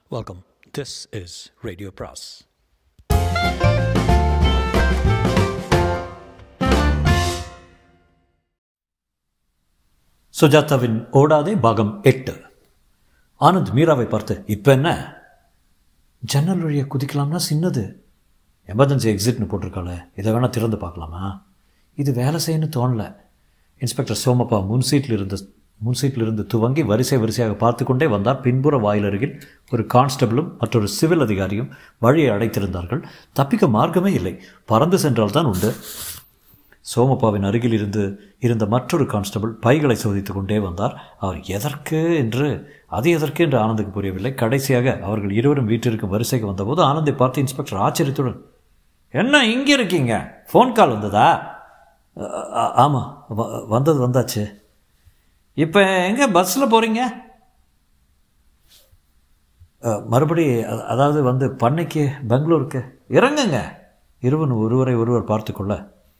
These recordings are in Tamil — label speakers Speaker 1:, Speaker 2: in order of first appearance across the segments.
Speaker 1: Welcome. This is Radio Pras.
Speaker 2: சுஜாதாவின் ஓடாதே பாகம் எட்டு ஆனந்த் மீராவை பார்த்து இப்போ என்ன ஜன்னல் வழியை குதிக்கலாம்னா சின்னது எமர்ஜென்சி எக்ஸிட்னு போட்டிருக்காளே இதை வேணால் திறந்து பார்க்கலாமா இது வேலை செய்யணும்னு தோணல இன்ஸ்பெக்டர் சோமப்பா முன் சீட்டில் இருந்த முன் சீட்டில் இருந்து துவங்கி வரிசை வரிசையாக பார்த்து கொண்டே வந்தார் பின்புற வாயிலருகில் ஒரு கான்ஸ்டபிளும் மற்றொரு சிவில் அதிகாரியும் வழியை அடைத்திருந்தார்கள் தப்பிக்க மார்க்கமே இல்லை பறந்து சென்றால்தான் உண்டு சோமப்பாவின் அருகில் இருந்து இருந்த மற்றொரு கான்ஸ்டபிள் பைகளை சோதித்து கொண்டே வந்தார் அவர் எதற்கு என்று அது எதற்கு என்று ஆனந்துக்கு புரியவில்லை கடைசியாக அவர்கள் இருவரும் வீட்டிற்கு வரிசைக்கு வந்தபோது ஆனந்தை பார்த்து இன்ஸ்பெக்டர் ஆச்சரியத்துடன் என்ன இங்கே இருக்கீங்க ஃபோன் கால் வந்ததா ஆமாம் வந்தது வந்தாச்சு இப்போ எங்கே பஸ்ஸில் போகிறீங்க மறுபடி அ- அதாவது வந்து பண்ணைக்கு பெங்களூருக்கு இறங்குங்க இருவன் ஒருவரை ஒருவர் பார்த்துக்கொள்ள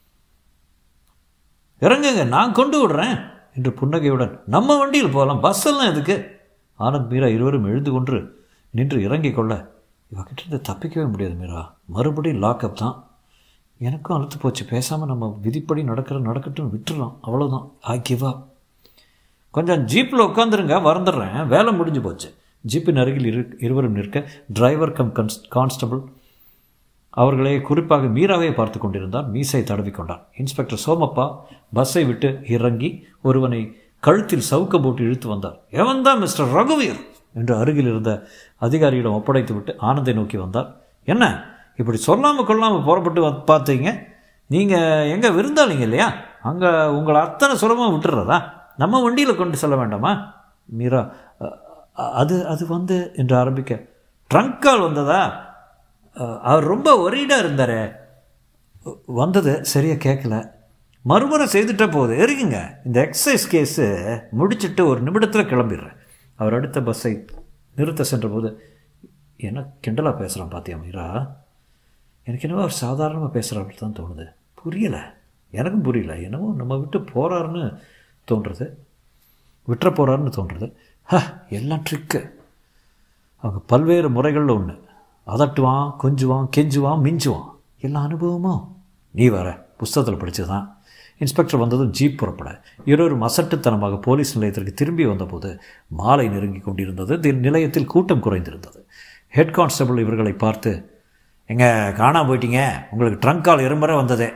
Speaker 2: இறங்குங்க நான் கொண்டு விடுறேன் என்று புன்னகையுடன் நம்ம வண்டியில் போகலாம் பஸ் எல்லாம் எதுக்கு ஆனந்த் மீரா இருவரும் எழுந்து கொண்டு நின்று இறங்கிக் கொள்ள இவகிட்ட இருந்து தப்பிக்கவே முடியாது மீரா மறுபடியும் லாக்அப் தான் எனக்கும் அழுத்து போச்சு பேசாமல் நம்ம விதிப்படி நடக்கிற நடக்கட்டும் விட்டுறலாம் அவ்வளோதான் ஐ கிவ் அப் கொஞ்சம் ஜீப்பில் உட்காந்துருங்க வந்துடுறேன் வேலை முடிஞ்சு போச்சு ஜீப்பின் அருகில் இரு இருவரும் நிற்க டிரைவர் கம் கன்ஸ் கான்ஸ்டபிள் அவர்களே குறிப்பாக மீராவை பார்த்து கொண்டிருந்தார் மீசை தடவிக்கொண்டார் இன்ஸ்பெக்டர் சோமப்பா பஸ்ஸை விட்டு இறங்கி ஒருவனை கழுத்தில் சவுக்க போட்டு இழுத்து வந்தார் எவன் தான் மிஸ்டர் ரகுவீர் என்று அருகில் இருந்த அதிகாரியிடம் ஒப்படைத்து விட்டு ஆனந்தை நோக்கி வந்தார் என்ன இப்படி சொல்லாமல் கொள்ளாமல் புறப்பட்டு வந்து பார்த்தீங்க நீங்கள் எங்கே விருந்தாளிங்க இல்லையா அங்கே உங்களை அத்தனை சுலபமாக விட்டுறதா நம்ம வண்டியில் கொண்டு செல்ல வேண்டாமா மீரா அ- அ- அது அது வந்து என்று ஆரம்பிக்க ட்ரங்க் கால் வந்ததா அஹ், அவர் ரொம்ப ஒரீடாக இருந்தாரே வந்தது சரியாக கேட்கல மறுமுறை செய்துட்ட போகுது இருக்குங்க இந்த எக்ஸசைஸ் கேஸு முடிச்சிட்டு ஒரு நிமிடத்தில் கிளம்பிடுறேன் அவர் அடுத்த பஸ்ஸை நிறுத்த சென்றபோது என்ன கிண்டலாக பேசுகிறான் பாத்தியா மீரா எனக்கு என்னவோ அவர் சாதாரணமாக பேசுகிறாரு தான் தோணுது புரியலை எனக்கும் புரியல என்னவோ நம்ம விட்டு போகிறாருன்னு தோன்றுறது விட்டுற போகிறாருன்னு தோன்றுறது ஹ எல்லாம் ட்ரிக்கு அவங்க பல்வேறு முறைகளில் ஒன்று அதட்டுவான் கொஞ்சுவான் கெஞ்சுவான் மிஞ்சுவான் எல்லா அனுபவமும் நீ வர புஸ்தகத்தில் படிச்சது தான் இன்ஸ்பெக்டர் வந்ததும் ஜீப் புறப்பட இருவரும் அசட்டுத்தனமாக போலீஸ் நிலையத்திற்கு திரும்பி வந்தபோது மாலை நெருங்கி கொண்டிருந்தது தி- நிலையத்தில் கூட்டம் குறைந்திருந்தது ஹெட் கான்ஸ்டபிள் இவர்களை பார்த்து எங்க காணாம போயிட்டீங்க உங்களுக்கு ட்ரங்க் கால் இருமுறை வந்ததே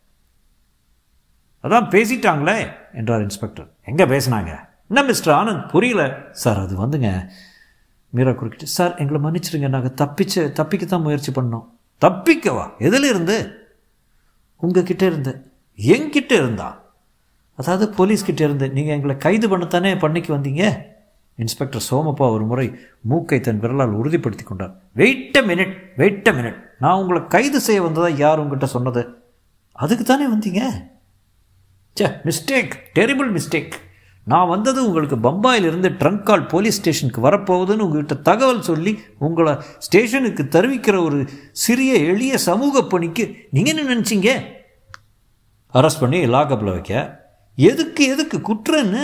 Speaker 2: அதான் பேசிட்டாங்களே என்றார் இன்ஸ்பெக்டர் எங்கே பேசுனாங்க என்ன மிஸ்டர் ஆனந்த் புரியல சார் அது வந்துங்க மீரா குறுக்கிட்டு சார் எங்களை மன்னிச்சிடுங்க நாங்கள் தப்பிச்சு தப்பிக்கத்தான் முயற்சி பண்ணோம் தப்பிக்கவா எதில் இருந்து உங்ககிட்ட இருந்து என்கிட்ட இருந்தா அதாவது போலீஸ்கிட்ட இருந்து நீங்கள் எங்களை கைது பண்ணத்தானே பண்ணிக்கு வந்தீங்க இன்ஸ்பெக்டர் சோமப்பா ஒரு முறை மூக்கை தன் விரலால் உறுதிப்படுத்தி கொண்டார் வெயிட் மினிட் வெயிட் மினிட் நான் உங்களை கைது செய்ய வந்ததா யார் உங்ககிட்ட சொன்னது அதுக்கு தானே வந்தீங்க ச்சே மிஸ்டேக் டெரிபிள் மிஸ்டேக் நான் வந்தது உங்களுக்கு பம்பாயிலிருந்து ட்ரங்க் கால் போலீஸ் ஸ்டேஷனுக்கு வரப்போகுதுன்னு உங்ககிட்ட தகவல் சொல்லி உங்களை ஸ்டேஷனுக்கு தெரிவிக்கிற ஒரு சிறிய எளிய சமூக பணிக்கு நீங்கள் என்ன நினச்சிங்க அரெஸ்ட் பண்ணி லாக்கப்பில் வைக்க எதுக்கு எதுக்கு குற்றன்னு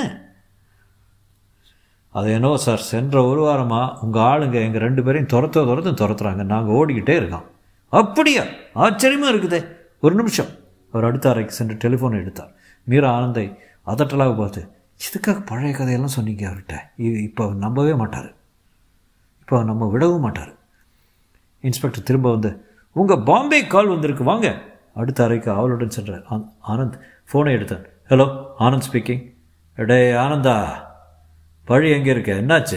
Speaker 2: அது என்னவோ சார் சென்ற ஒரு வாரமாக உங்கள் ஆளுங்க எங்கள் ரெண்டு பேரையும் துரத்த துரத்து துரத்துறாங்க நாங்கள் ஓடிக்கிட்டே இருக்கோம் அப்படியா ஆச்சரியமாக இருக்குதே ஒரு நிமிஷம் அவர் அடுத்த அறைக்கு சென்று டெலிஃபோனை எடுத்தார் மீரா ஆனந்தை அதட்டலாக பார்த்து இதுக்காக பழைய கதையெல்லாம் சொன்னீங்க அவர்கிட்ட இ- இப்போ அவர் நம்பவே மாட்டார் இப்போ அவர் நம்ம விடவும் மாட்டார் இன்ஸ்பெக்டர் திரும்ப வந்து உங்கள் பாம்பே கால் வந்திருக்கு வாங்க அடுத்த அறைக்கு அவளுடன் சென்றார் ஆ- ஆனந்த் ஃபோனை எடுத்தார் ஹலோ ஆனந்த் ஸ்பீக்கிங் டே ஆனந்தா பழி எங்கே இருக்க என்னாச்சு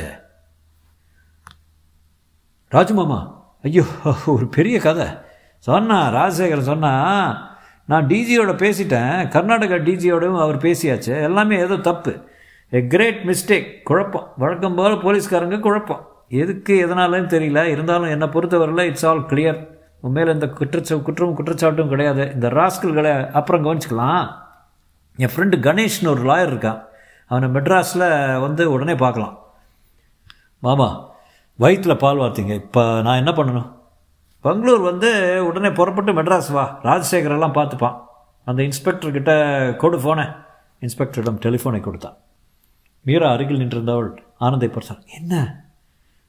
Speaker 2: ராஜுமாமா ஐயோ ஒரு பெரிய கதை சொன்னா ராஜசேகரன் சொன்னா நான் டிஜியோட பேசிட்டேன் கர்நாடகா டிஜியோடவும் அவர் பேசியாச்சு எல்லாமே ஏதோ தப்பு எ கிரேட் மிஸ்டேக் குழப்பம் வழக்கம் போல் போலீஸ்காரங்க குழப்பம் எதுக்கு எதனாலும் தெரியல இருந்தாலும் என்னை பொறுத்தவரையில் இட்ஸ் ஆல் கிளியர் உண்மையில் இந்த குற்றச்ச குற்றமும் குற்றச்சாட்டும் கிடையாது இந்த ராஸ்கல்களை அப்புறம் கவனிச்சுக்கலாம் என் ஃப்ரெண்டு கணேஷ்னு ஒரு லாயர் இருக்கான் அவனை மெட்ராஸில் வந்து உடனே பார்க்கலாம் மாமா வயிற்றில் பால் வார்த்தீங்க இப்போ நான் என்ன பண்ணணும் பெங்களூர் வந்து உடனே புறப்பட்டு மெட்ராஸ் வா ராஜசேகர் எல்லாம் பார்த்துப்பான் அந்த இன்ஸ்பெக்டர் கிட்ட கொடு ஃபோனை இன்ஸ்பெக்டரிடம் டெலிஃபோனை கொடுத்தான் மீரா அருகில் நின்றிருந்தவள் ஆனந்தை பார்த்தாள் என்ன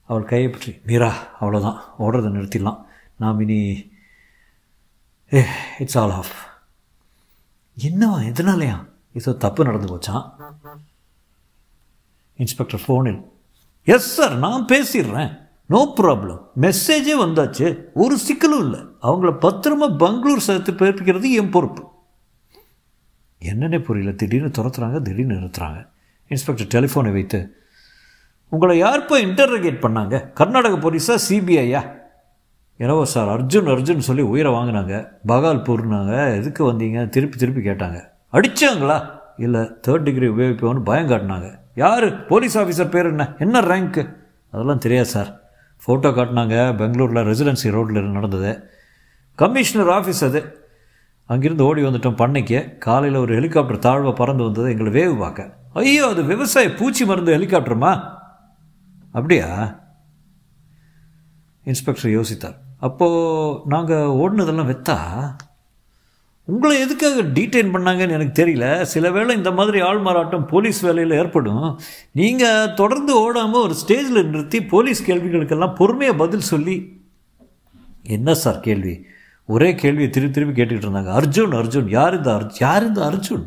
Speaker 2: அவள் கையை பற்றி மீரா அவ்வளோதான் ஓடுறதை நிறுத்திடலாம் நாம் இனி ஏ இட்ஸ் ஆல் ஆஃப் என்னவா எதனாலயா ஏதோ தப்பு நடந்து போச்சான் இன்ஸ்பெக்டர் ஃபோனில் எஸ் சார் நான் பேசிடுறேன் நோ ப்ராப்ளம் மெசேஜே வந்தாச்சு ஒரு சிக்கலும் இல்லை அவங்கள பத்திரமா பெங்களூர் சேர்த்து பிறப்பிக்கிறது என் பொறுப்பு என்னன்னே புரியல திடீர்னு துரத்துறாங்க திடீர்னு நிறுத்துறாங்க இன்ஸ்பெக்டர் டெலிஃபோனை வைத்து உங்களை யார்ப்போ இன்டர்ரகேட் பண்ணாங்க கர்நாடக போலீஸா சிபிஐயா என்னவோ சார் அர்ஜுன் அர்ஜுன் சொல்லி உயிரை வாங்கினாங்க பகால்பூர்னாங்க எதுக்கு வந்தீங்க திருப்பி திருப்பி கேட்டாங்க அடிச்சாங்களா இல்லை தேர்ட் டிகிரி உபயோகிப்போன்னு பயம் காட்டினாங்க யார் போலீஸ் ஆஃபீஸர் பேர் என்ன என்ன ரேங்க்கு அதெல்லாம் தெரியாது சார் ஃபோட்டோ காட்டினாங்க பெங்களூரில் ரெசிடென்சி ரோட்டில் நடந்தது கமிஷனர் ஆஃபீஸ் அது அங்கிருந்து ஓடி வந்துட்டோம் பண்ணைக்கு காலையில் ஒரு ஹெலிகாப்டர் தாழ்வாக பறந்து வந்தது எங்களை வேவு பார்க்க ஐயோ அது விவசாய பூச்சி மருந்து ஹெலிகாப்டருமா அப்படியா இன்ஸ்பெக்டர் யோசித்தார் அப்போது நாங்கள் ஓடினதெல்லாம் வெத்தா உங்களை எதுக்காக டீடைன் பண்ணாங்கன்னு எனக்கு தெரியல சில வேளை இந்த மாதிரி ஆள் மாறாட்டம் போலீஸ் வேலையில் ஏற்படும் நீங்கள் தொடர்ந்து ஓடாமல் ஒரு ஸ்டேஜில் நிறுத்தி போலீஸ் கேள்விகளுக்கெல்லாம் பொறுமையாக பதில் சொல்லி என்ன சார் கேள்வி ஒரே கேள்வியை திருப்பி திருப்பி கேட்டுக்கிட்டு இருந்தாங்க அர்ஜுன் அர்ஜுன் யார் இந்த அர்ஜுன் யார் இந்த அர்ஜுன்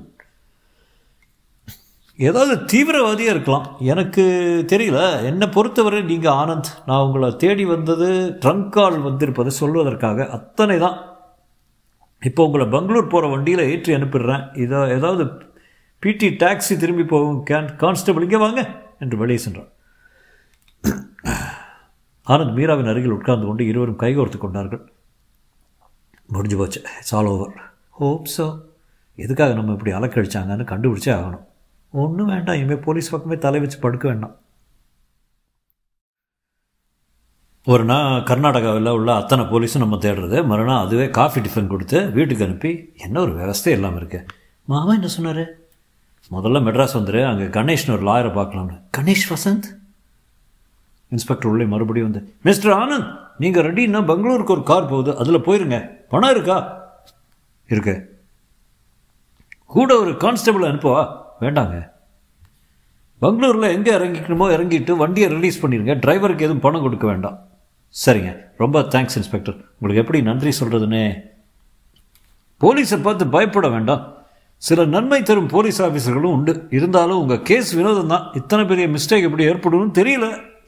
Speaker 2: ஏதாவது தீவிரவாதியாக இருக்கலாம் எனக்கு தெரியல என்னை பொறுத்தவரை நீங்கள் ஆனந்த் நான் உங்களை தேடி வந்தது ட்ரங்க் கால் வந்திருப்பதை சொல்வதற்காக அத்தனை தான் இப்போ உங்களை பெங்களூர் போகிற வண்டியில் ஏற்றி அனுப்பிடுறேன் இதோ ஏதாவது பிடி டாக்ஸி திரும்பி போகும் கேன் கான்ஸ்டபிள் இங்கே வாங்க என்று வெளியே சென்றார் ஆனந்த் மீராவின் அருகில் உட்கார்ந்து கொண்டு இருவரும் கைகோர்த்து கொண்டார்கள் முடிஞ்சு போச்சு it's all over hope so எதுக்காக நம்ம இப்படி அலக்கழிச்சாங்கன்னு கண்டுபிடிச்சே ஆகணும் ஒன்றும் வேண்டாம் இனிமேல் போலீஸ் பக்கமே தலை வச்சு படுக்க வேண்டாம் ஒரு நாள் கர்நாடகாவில் உள்ள அத்தனை போலீஸும் நம்ம தேடுறது மறுநாள் அதுவே காஃபி டிஃபன் கொடுத்து வீட்டுக்கு அனுப்பி என்ன ஒரு விவஸ்தை இல்லாமல் இருக்கு மாமா என்ன சொன்னார் முதல்ல மெட்ராஸ் வந்துரு அங்கே கணேஷ்னு ஒரு லாயரை பார்க்கலாம்னு கணேஷ் வசந்த் இன்ஸ்பெக்டர் உள்ளே மறுபடியும் வந்து மிஸ்டர் ஆனந்த் நீங்கள் ரெடின்னா பெங்களூருக்கு ஒரு கார் போகுது அதில் போயிருங்க பணம் இருக்கா இருக்கு கூட ஒரு கான்ஸ்டபிள் அனுப்புவா வேண்டாங்க பெங்களூரில் எங்கே இறங்கிக்கணுமோ இறங்கிட்டு வண்டியை ரிலீஸ் பண்ணிடுங்க டிரைவருக்கு எதுவும் பணம் கொடுக்க வேண்டாம் சரிங்க ரொம்ப தேங்க்ஸ் இன்ஸ்பெக்டர் உங்களுக்கு எப்படி நன்றி சொல்கிறதுனே போலீஸை பார்த்து பயப்பட வேண்டாம் சில நன்மை தரும் போலீஸ் ஆஃபீஸர்களும் உண்டு இருந்தாலும் உங்கள் கேஸ் வினோதம் தான் இத்தனை பெரிய மிஸ்டேக் எப்படி ஏற்படும்னு தெரியல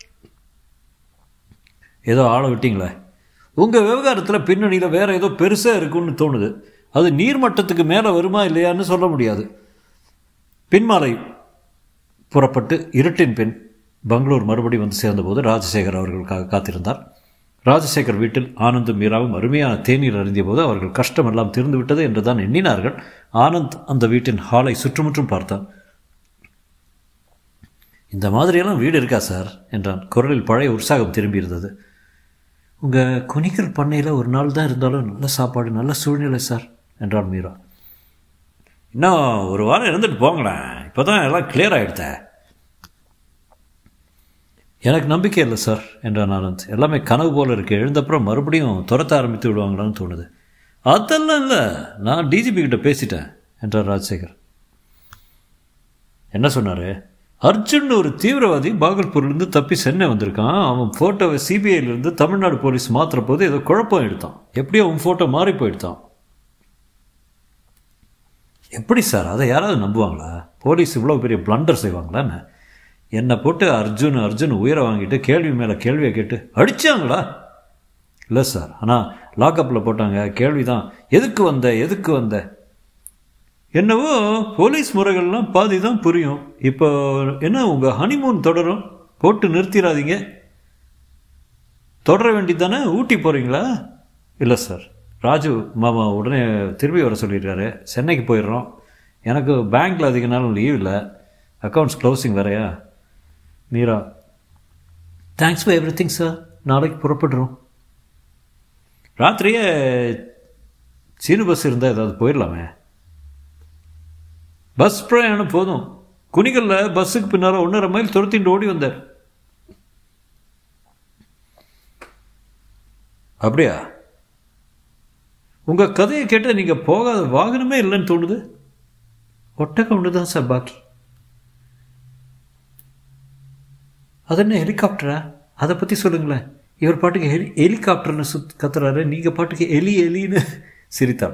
Speaker 2: ஏதோ ஆளை விட்டீங்களே உங்கள் விவகாரத்தில் பின்னணியில் வேறு ஏதோ பெருசாக இருக்குன்னு தோணுது அது நீர்மட்டத்துக்கு மேலே வருமா இல்லையான்னு சொல்ல முடியாது பின்மாலை புறப்பட்டு இருட்டின் பின் பெங்களூர் மறுபடி வந்து சேர்ந்தபோது ராஜசேகர் அவர்களுக்காக காத்திருந்தார் ராஜசேகர் வீட்டில் ஆனந்தும் மீராவும் அருமையான தேநீர் அருந்திய போது அவர்கள் கஷ்டமெல்லாம் தீர்ந்து விட்டது என்று தான் எண்ணினார்கள் ஆனந்த் அந்த வீட்டின் ஹாலை சுற்றுமுற்றும் பார்த்தான் இந்த மாதிரியெல்லாம் வீடு இருக்கா சார் என்றான் குரலில் பழைய உற்சாகம் திரும்பியிருந்தது உங்கள் குனிக்கல் பண்ணையில் ஒரு நாள் தான் இருந்தாலும் நல்ல சாப்பாடு நல்ல சூழ்நிலை சார் என்றான் மீரா இன்னும் ஒரு வாரம் இருந்துட்டு போங்களேன் இப்போ தான் எல்லாம் கிளியர் ஆகிடுத்த எனக்கு நம்பிக்கை இல்லை சார் என்றான் ஆனந்த் எல்லாமே கனவு போல் இருக்கு எழுந்தப்புறம் மறுபடியும் துரத்த ஆரம்பித்து விடுவாங்களான்னு தோணுது அதெல்லாம் இல்லை நான் டிஜிபி கிட்ட பேசிட்டேன் என்றார் ராஜசேகர் என்ன சொன்னார் அர்ஜுன் ஒரு தீவிரவாதி பாகல்பூர்லேருந்து தப்பி சென்னை வந்திருக்கான் அவன் ஃபோட்டோவை சிபிஐலேருந்து தமிழ்நாடு போலீஸ் மாற்றுற போது ஏதோ குழப்பம் எடுத்தான் எப்படியோ அவன் ஃபோட்டோ மாறி போயிடுத்தான் எப்படி சார் அதை யாராவது நம்புவாங்களா போலீஸ் இவ்வளோ பெரிய பிளண்டர் செய்வாங்களான்னு என்னை போட்டு அர்ஜுன் அர்ஜுன் உயிரை வாங்கிட்டு கேள்வி மேலே கேள்வியை கேட்டு அடித்தாங்களா இல்லை சார் ஆனால் லாக்கப்பில் போட்டாங்க கேள்வி தான் எதுக்கு வந்த எதுக்கு வந்த என்னவோ போலீஸ் முறைகள்லாம் பாதி தான் புரியும் இப்போ என்ன உங்கள் ஹனிமூன் தொடரும் போட்டு நிறுத்திடாதீங்க தொடர வேண்டியதானே ஊட்டி போகிறீங்களா இல்லை சார் ராஜு மாமா உடனே திரும்பி வர சொல்லியிருக்காரு சென்னைக்கு போயிடுறோம் எனக்கு பேங்க்கில் அதிக நாள் லீவ் இல்லை அக்கௌண்ட்ஸ் க்ளோசிங் வேறையா Meera thanks for everything sir நாளைக்கு புறப்படுறோம் ராத்திரியே சீனு பஸ் இருந்தால் ஏதாவது போயிடலாமே பஸ் பிரயாணம் போதும் குனிகளில் பஸ்ஸுக்கு பின்னால் ஒன்றரை மைல் துரத்திட்டு ஓடி வந்தார் அப்படியா உங்கள் கதையை கேட்டால் நீங்கள் போகாத வாகனமே இல்லைன்னு தோணுது ஒட்டகம் ஒன்று தான் சார் பாக்கி அது என்ன ஹெலிகாப்டரா அதை பற்றி சொல்லுங்களேன் இவர் பாட்டுக்கு ஹெலி ஹெலிகாப்டர்னு சுத் கத்துறாரு நீங்கள் பாட்டுக்கு எலி எலின்னு சிரித்தாள்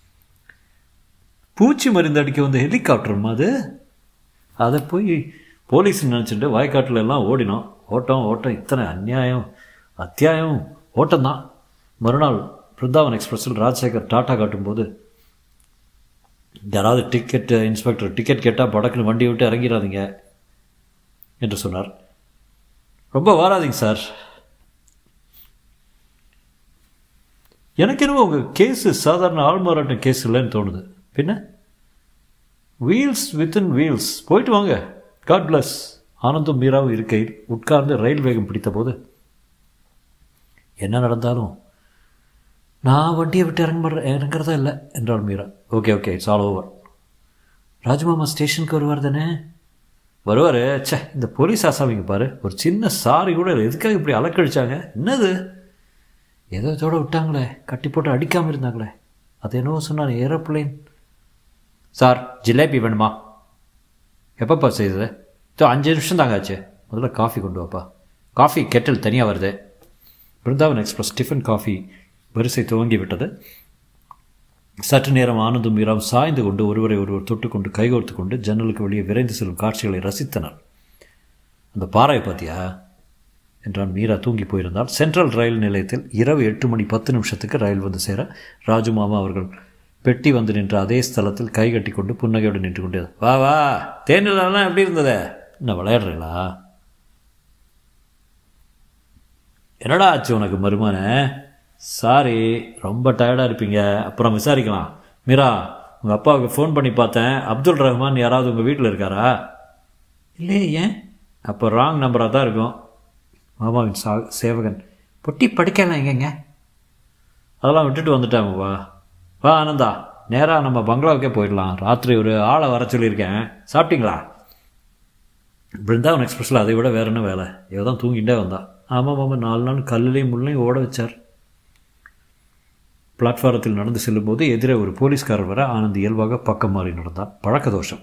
Speaker 2: பூச்சி மருந்து அடிக்க வந்த ஹெலிகாப்டர்மா அது அதை போய் போலீஸ் நினச்சிட்டு வயக்காட்டில் எல்லாம் ஓடினோம் ஓட்டம் ஓட்டம் இத்தனை அநியாயம் அத்தியாயம் ஓட்டம்தான் மறுநாள் பிருந்தாவன் எக்ஸ்பிரஸில் ராஜசேகர் டாட்டா காட்டும்போது யாராவது டிக்கெட் இன்ஸ்பெக்டர் டிக்கெட் கேட்டால் படக்குன்னு வண்டி விட்டு இறங்கிடாதீங்க என்று சொன்னார் ரொம்ப வாராதீங்க சார் எனக்கு என்னவோ உங்கள் கேஸு சாதாரண ஆள்மாறாட்டம் கேஸ் இல்லைன்னு தோணுது பின்ன வீல்ஸ் வித்தின் வீல்ஸ் போயிட்டு வாங்க காட் பிளஸ் ஆனந்தும் மீராவும் இருக்கையில் உட்கார்ந்து ரயில் வேகம் பிடித்த போது என்ன நடந்தாலும் நான் வண்டியை விட்டு இறங்க இறங்குறதா இல்லை என்றாள் Meera okay okay it's all over ராஜ்மாமா ஸ்டேஷனுக்கு வருவார் தானே வருவார் ச்சே இந்த போலீஸ் ஆசாமிங்க பாரு ஒரு சின்ன சாரி கூட இல்லை எதுக்காக இப்படி அலக்கழிச்சாங்க என்னது ஏதோ இதோட விட்டாங்களே கட்டி போட்டு அடிக்காமல் இருந்தாங்களே அது என்னவோ சொன்னார் ஏரோப்ளேன் சார் ஜிலேபி வேணுமா எப்பப்பா செய்யுது இதோ அஞ்சு நிமிஷம் தாங்க ஆச்சு முதல்ல காஃபி கொண்டு வாப்பா காஃபி கெட்டில் தனியாக வருது பிருந்தாவன் எக்ஸ்பிரஸ் டிஃபன் காஃபி வரிசை துவங்கி விட்டது சற்று நேரம் ஆனந்தும் மீராவும் சாய்ந்து கொண்டு ஒருவரை ஒருவர் தொட்டுக்கொண்டு கைகோர்த்து கொண்டு ஜன்னலுக்கு வெளியே விரைந்து செல்லும் காட்சிகளை ரசித்தனர் அந்த பாறையை பார்த்தியா என்றான் மீரா தூங்கி போயிருந்தால் சென்ட்ரல் ரயில் நிலையத்தில் இரவு எட்டு மணி பத்து நிமிஷத்துக்கு ரயில் வந்து சேர ராஜு மாமா அவர்கள் பெட்டி வந்து நின்ற அதே ஸ்தலத்தில் கை கட்டி கொண்டு புன்னகையோடு நின்று கொண்டது வா வா தேனிலெல்லாம் எப்படி இருந்தது என்ன விளையாடுறீங்களா என்னடா ஆச்சு உனக்கு மருமானே சாரி ரொம்ப டயர்டாக இருப்பீங்க அப்புறம் விசாரிக்கலாம் மீரா உங்கள் அப்பாவுக்கு ஃபோன் பண்ணி பார்த்தேன் அப்துல் ரஹ்மான் யாராவது உங்கள் வீட்டில் இருக்காரா இல்லையே ஏன் அப்போ ராங் நம்பராக தான் இருக்கும் மாமாவின் சா சேவகன் பொட்டி படிக்கலாம் எங்கங்க அதெல்லாம் விட்டுட்டு வந்துட்டாங்க வா வா ஆனந்தா நேராக நம்ம பங்களாவுக்கே போயிடலாம் ராத்திரி ஒரு ஆளை வர சொல்லியிருக்கேன் சாப்பிட்டீங்களா பிருந்தாவன் எக்ஸ்பிரஸில் அதை விட வேற என்ன வேலை இவ தான் தூங்கிட்டே வந்தா ஆமாம் ஆமாம் நாலு நாள் கல்லுலையும் முள்ளையும் ஓட வச்சார் பிளாட்ஃபாரத்தில் நடந்து செல்லும்போது எதிரே ஒரு போலீஸ்காரர் வர ஆனந்த் இயல்பாக பக்கம் மாறி நடந்தான் பழக்க தோஷம்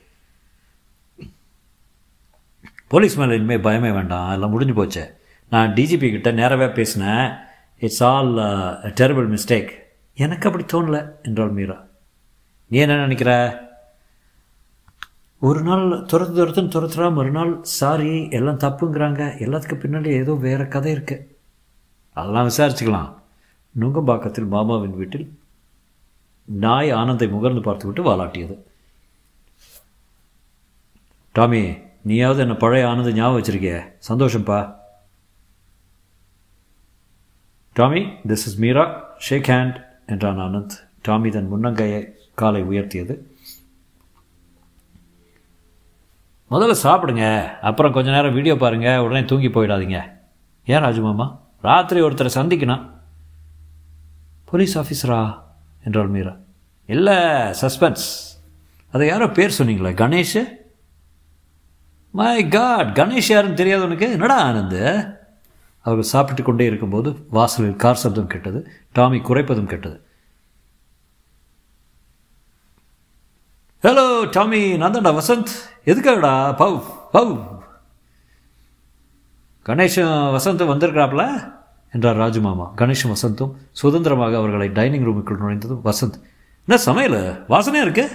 Speaker 2: போலீஸ் மேலே இனிமேல் பயமே வேண்டாம் எல்லாம் முடிஞ்சு போச்சு நான் டிஜிபி கிட்ட நேரவே பேசினேன் இட்ஸ் ஆல் டெரபிள் மிஸ்டேக் எனக்கு அப்படி தோணலை என்றாள் மீரா நீ என்ன நினைக்கிற ஒரு நாள் துரத்து துரத்துன்னு துரத்துறா மறுநாள் சாரி எல்லாம் தப்புங்கிறாங்க எல்லாத்துக்கு பின்னாடி ஏதோ வேறு கதை இருக்குது அதெல்லாம் விசாரிச்சுக்கலாம் நுங்கம்பாக்கத்தில் மாமாவின் வீட்டில் நாய் ஆனந்தை முகர்ந்து பார்த்துவிட்டு வாலாட்டியது டாமி நீயாவது என்ன பழைய ஆனந்த ஞாபகம் வச்சிருக்கிய சந்தோஷம்ப்பா Tommy this is Meera shake hand என்றான் ஆனந்த் டாமி தன் முன்னங்கையை காலை உயர்த்தியது முதல்ல சாப்பிடுங்க அப்புறம் கொஞ்ச நேரம் வீடியோ பாருங்கள் உடனே தூங்கி போயிடாதீங்க ஏன் ராஜுமாமா ராத்திரி ஒருத்தரை சந்திக்கணும் போலீஸ் ஆஃபீஸரா என்றாள் மீரா இல்லை சஸ்பென்ஸ் அதை யாரோ பேர் சொன்னீங்களே கணேஷ் மை காட் கணேஷ் யாருன்னு தெரியாது உனக்கு என்னடா ஆனந்து அவர்கள் சாப்பிட்டு கொண்டே இருக்கும்போது வாசலில் கார் சப்தம் கேட்டது டாமி குறைப்பதும் கேட்டது ஹலோ டாமி நான் தான்டா வசந்த் எதுக்காகடா பவ் பவ் கணேஷும் வசந்தும் வந்திருக்கிறாப்ல என்றார் ராஜு மாமா கணேஷும் வசந்தும் சுதந்திரமாக அவர்களை டைனிங் ரூமுக்குள் நுழைந்ததும் வசந்த் என்ன சமையல் வாசனையாக இருக்கு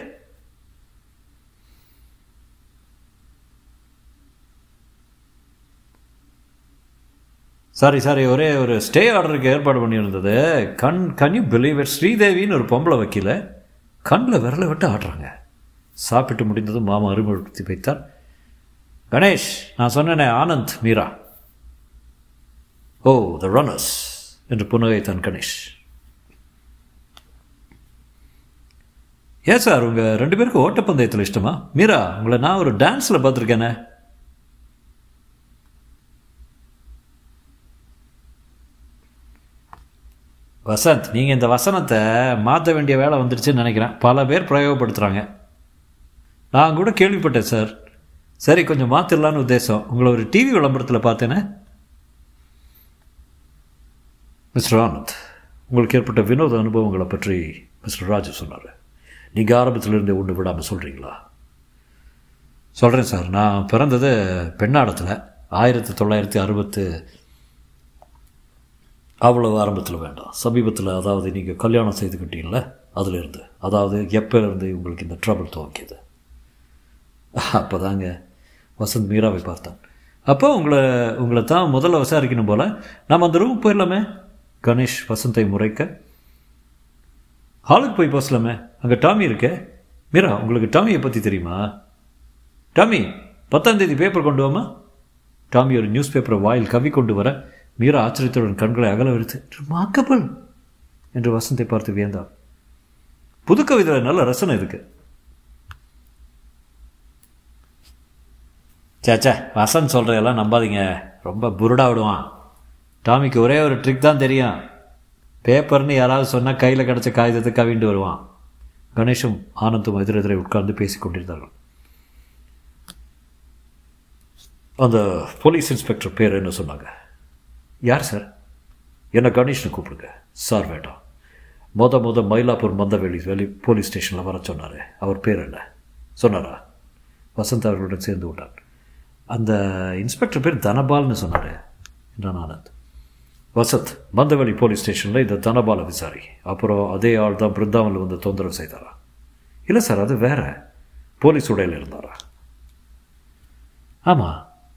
Speaker 2: சாரி சாரி ஒரே ஒரு ஸ்டே ஆர்டருக்கு ஏற்பாடு பண்ணியிருந்தது can can you believe it ஸ்ரீதேவின்னு ஒரு பொம்பளை வக்கீல கண்ணில் விரலை விட்டு ஆடுறாங்க சாப்பிட்டு முடிந்ததும் மாமா அறிமுகப்படுத்தி வைத்தார் கணேஷ் நான் சொன்னேனே Anand Meera oh the runners என்று புன்னகைத்தான் கணேஷ் ஏன் சார் உங்கள் ரெண்டு பேருக்கு ஓட்டப்பந்தயத்தில் இஷ்டமா மீரா உங்களை நான் ஒரு டான்ஸில் பார்த்துருக்கேனே வசந்த் நீங்கள் இந்த வசனத்தை மாற்ற வேண்டிய வேலை வந்துடுச்சுன்னு நினைக்கிறேன் பல பேர் பிரயோகப்படுத்துகிறாங்க நான் கூட கேள்விப்பட்டேன் சார் சரி கொஞ்சம் மாற்றிடலான்னு உத்தேசம் உங்களை ஒரு டிவி விளம்பரத்தில் பார்த்தேனே மிஸ்டர் ஆனந்த் உங்களுக்கு ஏற்பட்ட வினோத அனுபவங்களை பற்றி மிஸ்டர் ராஜு சொன்னார் நீங்கள் ஆரம்பத்திலிருந்தே ஒன்று விடாமல் சொல்கிறீங்களா சொல்கிறேன் சார் நான் பிறந்தது பெண்ணாடத்தில் ஆயிரத்தி தொள்ளாயிரத்தி அறுபத்து அவ்வளோ ஆரம்பத்தில் வேண்டாம் சமீபத்தில் அதாவது நீங்கள் கல்யாணம் செய்துக்கிட்டீங்கள அதிலிருந்து அதாவது எப்போலேருந்து உங்களுக்கு இந்த ட்ரபிள் துவக்கியது அப்போ தாங்க வசந்த் மீராவை பார்த்தான் அப்போ உங்களை உங்களை தான் முதல்ல விசாரிக்கணும் போல் நாம் அந்த ரூமுக்கு போயிடலாமே கணேஷ் வசந்தை முறைக்க ஹாலுக்கு போய் பேசலாமே அங்கே டாமி இருக்கே மீரா உங்களுக்கு டாமியை பற்றி தெரியுமா டாமி பத்தாம் தேதி பேப்பர் கொண்டு வாமா டாமி ஒரு நியூஸ் பேப்பரை வாயில் கவி கொண்டு வர மீரா ஆச்சரியத்துடன் கண்களை அகல விடுத்து ரிமார்க்கபிள் என்று வசந்தை பார்த்து வியந்தாள் புது கவிதையில் நல்ல ரசனை இருக்கு சேச்சா வசந்த் சொல்கிறதெல்லாம் நம்பாதீங்க ரொம்ப புருடா விடுவான் டாமிக்கு ஒரே ஒரு ட்ரிக் தான் தெரியும் பேப்பர்னு யாராவது சொன்னால் கையில் கிடச்ச காகிதத்தை கவிண்டு வருவான் கணேஷும் ஆனந்தும் எதிரெதிரை உட்கார்ந்து பேசிக் கொண்டிருந்தார்கள் அந்த போலீஸ் இன்ஸ்பெக்டர் பேர் என்ன சொன்னாங்க யார் சார் என்ன கணேஷ்னு கூப்பிடுங்க சார் வேண்டாம் மொத மொத மயிலாப்பூர் மந்தவெளி வெளி போலீஸ் ஸ்டேஷனில் வர சொன்னார் அவர் பேர் என்ன சொன்னாரா வசந்த் அவர்களுடன் சேர்ந்து விட்டான் அந்த இன்ஸ்பெக்டர் பேர் தனபால்னு சொன்னார் என்றான் ஆனந்த் வசந்த் மந்தவெளி போலீஸ் ஸ்டேஷனில் இந்த தனபாலை விசாரி அப்புறம் அதே ஆள் தான் பிருந்தாவனில் வந்து தொந்தரவு செய்தாரா இல்லை சார் அது வேற போலீஸ் உடையில் இருந்தாரா ஆமாம்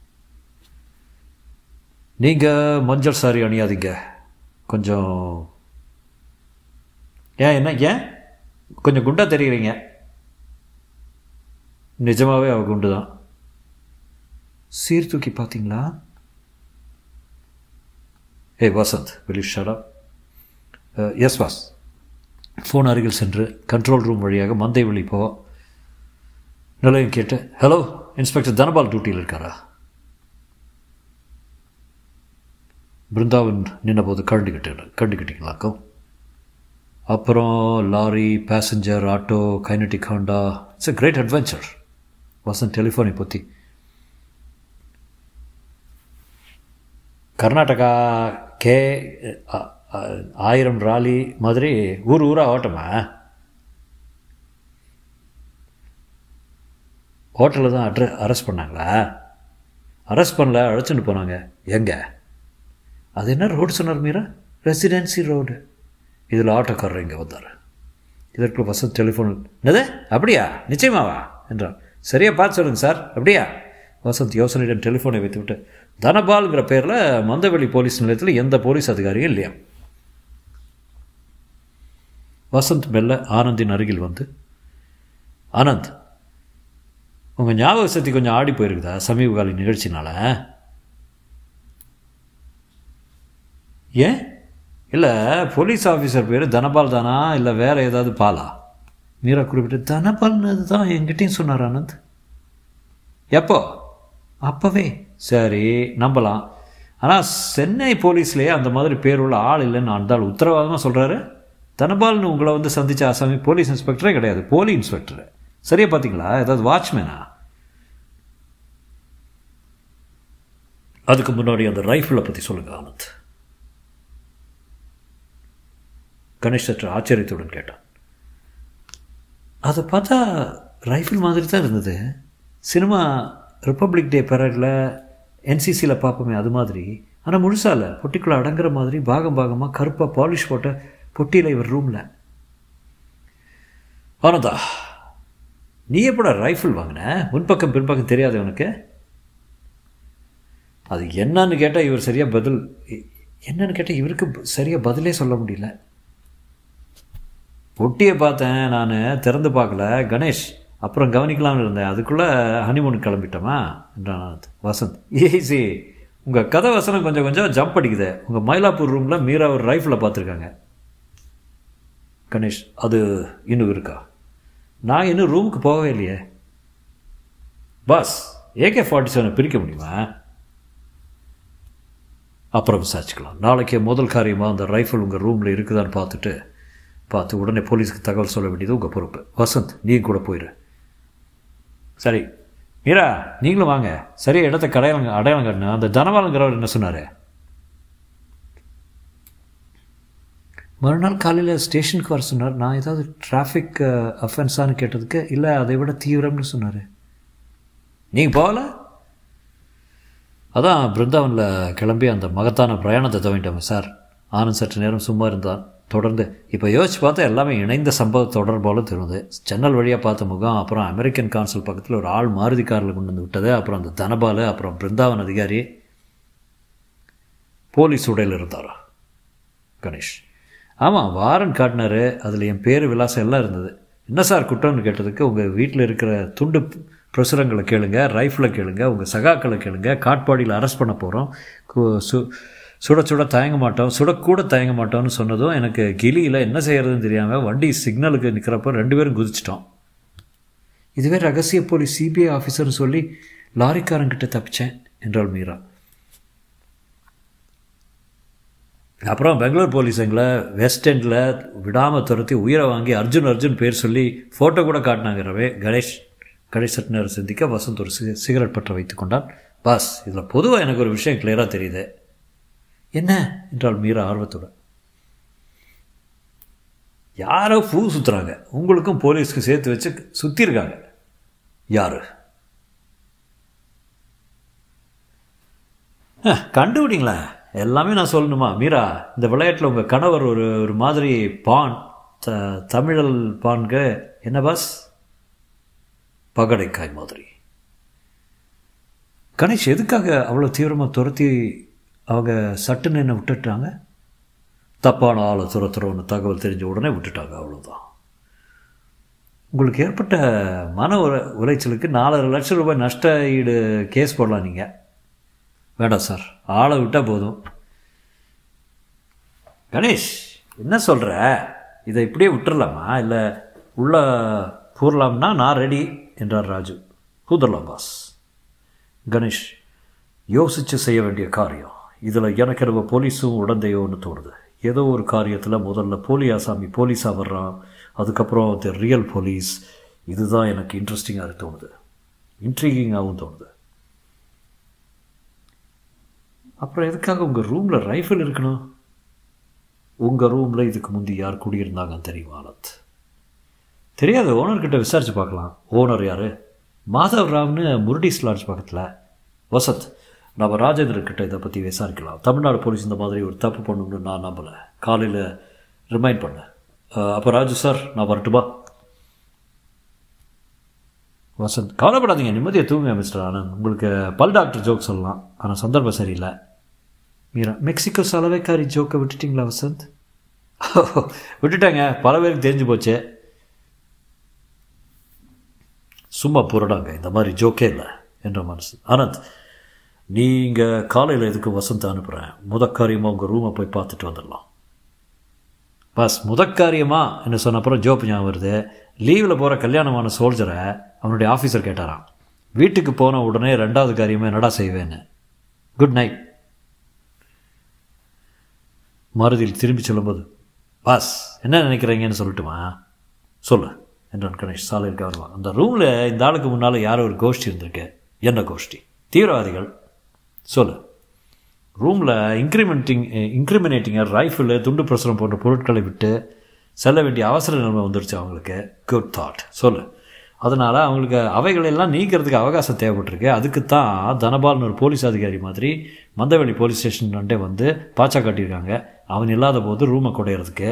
Speaker 2: நீங்கள் மஞ்சள் சாரி அணியாதீங்க கொஞ்சம் ஏன் என்ன ஏன் கொஞ்சம் குண்டாக தெரியுறீங்க நிஜமாகவே அவ குண்டு தான் சீர்தூக்கி பார்த்தீங்களா ஏ வசந்த் வெளி ஷடா எஸ் வாஸ் ஃபோன் அருகில் சென்று கண்ட்ரோல் ரூம் வழியாக மந்தை வெளி போ நிலையம் கேட்டு ஹலோ இன்ஸ்பெக்டர் தனபால் டியூட்டியில் இருக்காரா பிருந்தாவன் நின்னபோது கண்டுக்கிட்டு கண்டுக்கிட்டீங்களாக்கும் அப்புறம் lorry passenger auto Kinetic Honda it's a great adventure Vasanth டெலிஃபோனை பற்றி கர்நாடகா கே ஆயிரம் ராலி மாதிரி ஊர் ஊராக ஓட்டமா ஹோட்டலில் தான் அட்ர அரெஸ்ட் பண்ணாங்களா அரெஸ்ட் பண்ணல அழைச்சிட்டு போனாங்க எங்கே அது என்ன ரோடு சொன்னார் மீரா ரெசிடென்சி ரோடு இதில் ஆட்டோக்காரர் இங்கே வந்தார் இதற்கு வசந்த் டெலிஃபோன் என்னது அப்படியா நிச்சயமாவா என்றான் சரியாக பார்த்து சொல்லுங்கள் சார் அப்படியா வசந்த் யோசனையிடம் டெலிஃபோனை வைத்துவிட்டு தனபால்ங்கிற பேரில் மந்தவெளி போலீஸ் நிலையத்தில் எந்த போலீஸ் அதிகாரியும் இல்லையா வசந்த் மெல்ல ஆனந்தின் அருகில் வந்து ஆனந்த் உங்கள் ஞாபக சக்தி கொஞ்சம் ஆடி போயிருக்குதா சமீபகால நிகழ்ச்சினால ஏன் இல்லை போலீஸ் ஆஃபீஸர் பேர் தனபால் தானா இல்லை வேறு ஏதாவது பாலா மீரா குறிப்பிட்டு தனபால்னு தான் என்கிட்டையும் சொன்னார் ஆனந்த் எப்போ அப்போவே சரி நம்பலாம் ஆனால் சென்னை போலீஸ்லேயே அந்த மாதிரி பேர் உள்ள ஆள் இல்லைன்னு அந்த உத்தரவாதமாக சொல்கிறாரு தனபால்னு உங்களை வந்து சந்தித்த ஆசாமி போலீஸ் இன்ஸ்பெக்டரே கிடையாது போலி இன்ஸ்பெக்டரு சரியா பார்த்தீங்களா ஏதாவது வாட்ச்மேனா அதுக்கு முன்னாடி அந்த ரைஃபிளை பற்றி சொல்லுங்கள் ஆனந்த் கணேஷ் சற்று ஆச்சரியத்துடன் கேட்டான் அதை பார்த்தா ரைஃபிள் மாதிரி தான் இருந்தது சினிமா ரிப்பப்ளிக் டே பரேடில் என்சிசியில் பார்ப்போமே அது மாதிரி ஆனால் முழுசால பொட்டிக்குள்ளே அடங்குற மாதிரி பாகம் பாகமாக கருப்பாக பாலிஷ் போட்ட பொட்டியில் இவர் ரூமில் ஆனந்தா நீ எப்படா ரைஃபிள் வாங்கின முன்பக்கம் பின்பக்கம் தெரியாது உனக்கு அது என்னன்னு கேட்டால் இவர் சரியாக பதில் என்னன்னு கேட்டால் இவருக்கு சரியாக பதிலே சொல்ல முடியல பொட்டியை பார்த்தேன் நான் திறந்து பார்க்கல கணேஷ் அப்புறம் கவனிக்கலாம்னு இருந்தேன் அதுக்குள்ளே ஹனிமூன் கிளம்பிட்டோமா என்றான் வசந்த் ஈஸி உங்கள் கதை வசனம் கொஞ்சம் கொஞ்சம் ஜம்ப் அடிக்குது உங்கள் மயிலாப்பூர் ரூமில் மீரா ஒரு ரைஃபிளை பார்த்துருக்காங்க கணேஷ் அது இன்னும் இருக்கா நான் இன்னும் ரூமுக்கு போகவே இல்லையே பாஸ் ஏகே ஃபார்ட்டி செவனை பிரிக்க முடியுமா அப்புறம் விசாரிச்சுக்கலாம் நாளைக்கே முதல் காரியமாக அந்த ரைஃபிள் உங்கள் ரூமில் இருக்குதான்னு பார்த்துட்டு பார்த்து உடனே போலீஸுக்கு தகவல் சொல்ல வேண்டியது உங்கள் பொறுப்பு வசந்த் நீ கூட போயிடு சரி மீரா நீங்களும் வாங்க சரியா இடத்த கடையாளங்க அடையாளம் காட்டின அந்த தனவாளுங்கிறவர் என்ன சொன்னார் மறுநாள் காலையில் ஸ்டேஷனுக்கு வர சொன்னார் நான் ஏதாவது டிராஃபிக் அஃபென்ஸான்னு கேட்டதுக்கு இல்லை அதை விட தீவிரம்னு சொன்னார் நீங்கள் போகல அதான் பிருந்தாவனில் கிளம்பி அந்த மகத்தான பிரயாணத்தை துவங்கிட்டோமே சார் ஆனந்த் சற்று நேரம் சும்மா இருந்தான் தொடர்ந்து இப்போ யோசிச்சு பார்த்தா எல்லாமே இணைந்த சம்பவ தொடர் போல தெரியுது ஜன்னல் வழியாக பார்த்த முகம் அப்புறம் அமெரிக்கன் கான்சுல் பக்கத்தில் ஒரு ஆள் மாருதி காரில் கொண்டு வந்து விட்டது அப்புறம் அந்த தனபால் அப்புறம் பிருந்தாவன் அதிகாரி போலீஸ் உடையில் இருந்தாரா கணேஷ் ஆமாம் வாரன் காட்டினாரு அதில் என் பேர் விலாசம் எல்லாம் இருந்தது என்ன சார் குற்றம்னு கேட்டதுக்கு உங்கள் வீட்டில் இருக்கிற துண்டு பிரசுரங்களை கேளுங்க ரைஃபிளை கேளுங்க உங்கள் சகாக்களை கேளுங்க காட்பாடியில் அரெஸ்ட் பண்ண போகிறோம் சு சுட சுட தயங்க மாட்டோம் சுடக்கூட தயங்க மாட்டோம்னு சொன்னதும் எனக்கு கிளியில் என்ன செய்கிறதுன்னு தெரியாமல் வண்டி சிக்னலுக்கு நிற்கிறப்ப ரெண்டு பேரும் குதிச்சிட்டோம் இதுவே ரகசிய போலீஸ் சிபிஐ ஆஃபீஸர்னு சொல்லி லாரிக்காரங்கிட்ட தப்பிச்சேன் என்றாள் மீரா அப்புறம் பெங்களூர் போலீஸ் எங்களை வெஸ்ட் எண்டில் விடாமல் துரத்தி உயிரை வாங்கி அர்ஜுன் அர்ஜுன் பேர் சொல்லி ஃபோட்டோ கூட காட்டினாங்கிறவே கணேஷ் கணேஷ் சற்று நேரம் சிந்திக்க வசந்த் ஒரு சி சிகரெட் பற்ற வைத்து கொண்டான் பாஸ் இதில் பொதுவாக எனக்கு ஒரு விஷயம் கிளியராக தெரியுது என்ன என்றால் மீரா ஆர்வத்துடன் யாரோ பூ சுற்றுறாங்க உங்களுக்கும் போலீஸ்க்கு சேர்த்து வச்சு சுற்றிருக்காங்க யாரு கண்டுபிடிங்களா எல்லாமே நான் சொல்லணுமா மீரா இந்த விளையாட்டில் உங்கள் கணவர் ஒரு ஒரு மாதிரி பான் த தமிழல் பான்க என்ன பாஸ் பகடைக்காய் மாதிரி கணேஷ் எதுக்காக அவ்வளோ தீவிரமாக துரத்தி அவங்க சட்டுன்னு என்ன விட்டுட்டாங்க தப்பான ஆளை துரத்துறோன்னு தகவல் தெரிஞ்ச உடனே விட்டுட்டாங்க அவ்வளோதான் உங்களுக்கு ஏற்பட்ட மன உர உளைச்சலுக்கு நாலரை லட்சம் ரூபாய் நஷ்ட ஈடு கேஸ் போடலாம் நீங்கள் வேண்டாம் சார் ஆளை விட்டால் போதும் கணேஷ் என்ன சொல்கிற இதை இப்படியே விட்டுறலாமா இல்லை உள்ள கூறலாம்னா நான் ரெடி என்றார் ராஜு கூதரலாம் பாஸ் கணேஷ் யோசித்து செய்ய வேண்டிய காரியம் இதில் எனக்கு நம்ம போலீஸும் உடந்தையோன்னு தோணுது ஏதோ ஒரு காரியத்தில் முதல்ல போலி ஆசாமி போலீஸாக வர்றான் அதுக்கப்புறம் தி ரியல் போலீஸ் இதுதான் எனக்கு இன்ட்ரெஸ்டிங்காக தோணுது இன்ட்ரீகிங்காகவும் தோணுது அப்புறம் எதுக்காக உங்கள் ரூமில் ரைஃபிள் இருக்கணும் உங்கள் ரூமில் இதுக்கு முந்தி யார் குடியிருந்தாங்கன்னு தெரியும் ஆனந்த் தெரியாத ஓனர்கிட்ட விசாரித்து பார்க்கலாம் ஓனர் யார் மாதவ் ராவ்னு முருடிஸ் லாட்ஜ் பக்கத்தில் வசந்த் நம்ம ராஜேந்திரன் இதை பற்றி விசாரிக்கலாம் தமிழ்நாடு போலீஸ் இந்த மாதிரி ஒரு தப்பு பண்ணணும்னு நான் நம்பலை காலையில் ரிமைண்ட் பண்ணேன் அப்போ ராஜு சார் நான் வரட்டுமா வசந்த் கவலைப்படாதீங்க நிம்மதியை தூங்குங்க மிஸ்டர் ஆனந்த் உங்களுக்கு பல் டாக்டர் ஜோக் சொல்லலாம் ஆனால் சந்தர்ப்பம் சரியில்லை மீரா மெக்சிகோ சலவைக்காரி ஜோக்கை விட்டுட்டிங்களா வசந்த் விட்டுட்டாங்க பல பேருக்கு தெரிஞ்சு போச்சு சும்மா புரடாங்க இந்த மாதிரி ஜோக்கே இல்லை என்ற மனசு ஆனந்த் நீங்கள் காலையில் எதுக்கு வசந்த் அனுப்புகிறேன் முதக்காரியமாக உங்கள் ரூமை போய் பார்த்துட்டு வந்துடலாம் பஸ் முதக்காரியமா என்ன சொன்ன அப்புறம் ஜோப் ஞாபகம் வருது லீவில் போகிற கல்யாணமான சோல்ஜரை அவனுடைய ஆஃபீஸர் கேட்டாராம் வீட்டுக்கு போன உடனே ரெண்டாவது காரியமே என்னடா செய்வேன்னு குட் நைட் மறுதியில் திரும்பி சொல்லும்போது பாஸ் என்ன நினைக்கிறீங்கன்னு சொல்லட்டுமா சொல்லு என்றான் கணேஷ் சாலையில் கவர்வான் அந்த ரூமில் இந்த ஆளுக்கு முன்னால் யாரோ ஒரு கோஷ்டி இருந்திருக்கு என்ன கோஷ்டி தீவிரவாதிகள் சொல்லு ரூமில் இன்க்ரிமெண்டிங் இன்க்ரிமினேட்டிங்காக ரைஃபிள் துண்டு பிரசுரம் போன்ற பொருட்களை விட்டு செல்ல வேண்டிய அவசர நிலைமை வந்துருச்சு அவங்களுக்கு குட் தாட் சொல்லு அதனால் அவங்களுக்கு அவைகளெல்லாம் நீக்கிறதுக்கு அவகாசம் தேவைப்பட்டிருக்கு அதுக்கு தான் தனபால்னு ஒரு போலீஸ் அதிகாரி மாதிரி மந்தவெளி போலீஸ் ஸ்டேஷன்டே வந்து பாச்சா காட்டியிருக்காங்க அவன் இல்லாத போது ரூமை குடையிறதுக்கு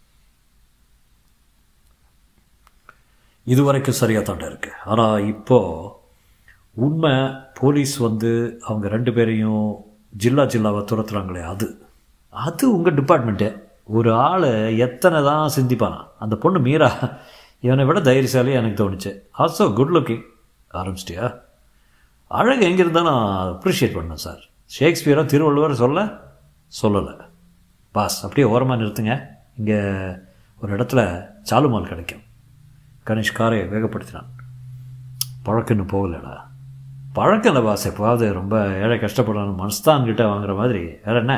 Speaker 2: இது வரைக்கும் சரியாக தாண்டா இருக்கு ஆனால் இப்போது உண்மை போலீஸ் வந்து அவங்க ரெண்டு பேரையும் ஜில்லா ஜில்லாவை துரத்துறாங்களே அது அது உங்கள் டிபார்ட்மெண்ட்டு ஒரு ஆள் எத்தனை தான் சிந்திப்பானா அந்த பொண்ணு மீரா இவனை விட தைரியசாலி எனக்கு தோணுச்சு ஆல்சோ குட் லுக்கிங் ஆரம்பிச்சிட்டியா அழகு எங்கே இருந்தாலும் அப்ரிஷியேட் பண்ணேன் சார் ஷேக்ஸ்பியரோ திருவள்ளுவர் சொல்ல சொல்லலை பாஸ் அப்படியே ஓரமாக நிறுத்துங்க இங்கே ஒரு இடத்துல சாலுமால் கிடைக்கும் கணேஷ் காரை வேகப்படுத்தினான் பழக்கம் இன்னும் போகலடா பழக்கம் இல்லை பாஸ் எப்போவாது ரொம்ப ஏழை கஷ்டப்படணும் மனஸ்தான்கிட்ட வாங்குற மாதிரி வேற என்ன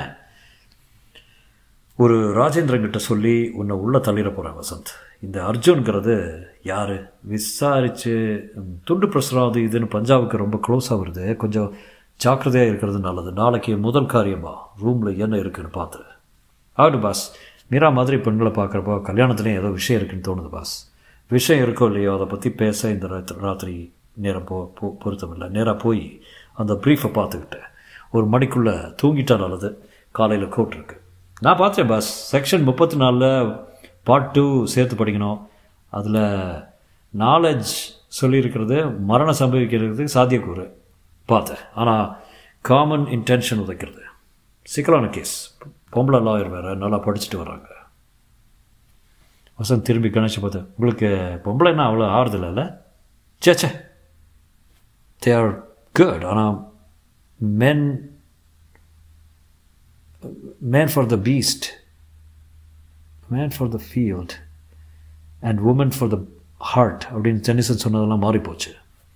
Speaker 2: ஒரு ராஜேந்திரன் கிட்ட சொல்லி உன்னை உள்ளே தள்ளிட போகிறேன் வசந்த் இந்த அர்ஜுன்கிறது யார் விசாரித்து துண்டு பிரசுரம் அது இதுன்னு பஞ்சாபுக்கு ரொம்ப க்ளோஸாக வருது கொஞ்சம் ஜாக்கிரதையாக இருக்கிறது நல்லது நாளைக்கு முதல் காரியமா ரூமில் என்ன இருக்குன்னு பார்த்துரு ஆகட்டும் பாஸ் மீரா மாதிரி பெண்களை பார்க்குறப்போ கல்யாணத்துலேயும் ஏதோ விஷயம் இருக்குன்னு தோணுது பாஸ் விஷயம் இருக்கோ இல்லையோ அதை பற்றி பேச இந்த ராத்திரி ராத்திரி நேரம் போ பொருத்தமில்லை நேராக போய் அந்த ப்ரீஃபை பார்த்துக்கிட்டேன் ஒரு மணிக்குள்ளே தூங்கிட்டார் அல்லது காலையில் கோர்ட் இருக்கு நான் பார்த்தேன் பாஸ் செக்ஷன் முப்பத்தி நாலில் பார்ட் டூ சேர்த்து படிக்கணும் அதில் நாலேஜ் சொல்லியிருக்கிறது மரணம் சம்பவிக்கிறதுக்கு சாத்தியக்கூறு பார்த்தேன் ஆனால் காமன் இன்டென்ஷன் உதைக்கிறது சிக்கலான கேஸ் பொம்பளை லாயர் வேறு நல்லா படிச்சுட்டு வர்றாங்க வசந்த் திரும்பி கணேஷை பார்த்தேன் உங்களுக்கு பொம்பளைன்னா அவ்வளோ ஆறுதல் சேச்சே தே ஆர் குட் ஆனால் men man for the beast man for the field and woman for the hearth அப்படின்னு டென்னிசன் சொன்னதெல்லாம் மாறிப்போச்சு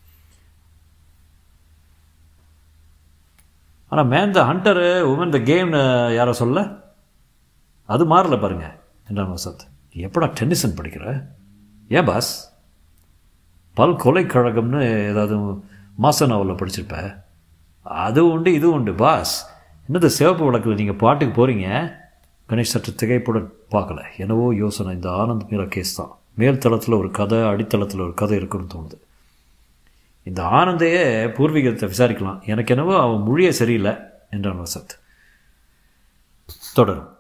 Speaker 2: ஆனால் man the hunter woman the கேம்னு யாரோ சொல்ல அது மாறல பாருங்க என்றான் வசந்த் எப்படா டென்னிசன் படிக்கிற ஏன் பாஸ் பல் கொலைக்கழகம்னு ஏதாவது மாச நாவலில் படிச்சிருப்ப அது உண்டு இது உண்டு பாஸ் என்னது சிவப்பு வழக்கில் நீங்கள் பாட்டுக்கு போகிறீங்க கணேஷ் சற்று திகைப்புடன் பார்க்கல என்னவோ யோசனை இந்த ஆனந்த் மீரா கேஸ் தான் மேல் தளத்தில் ஒரு கதை அடித்தளத்தில் ஒரு கதை இருக்குன்னு தோணுது இந்த ஆனந்தையே பூர்வீகத்தை விசாரிக்கலாம் எனக்கு என்னவோ அவன் மொழியே சரியில்லை என்றான் வசந்த் தொடரும்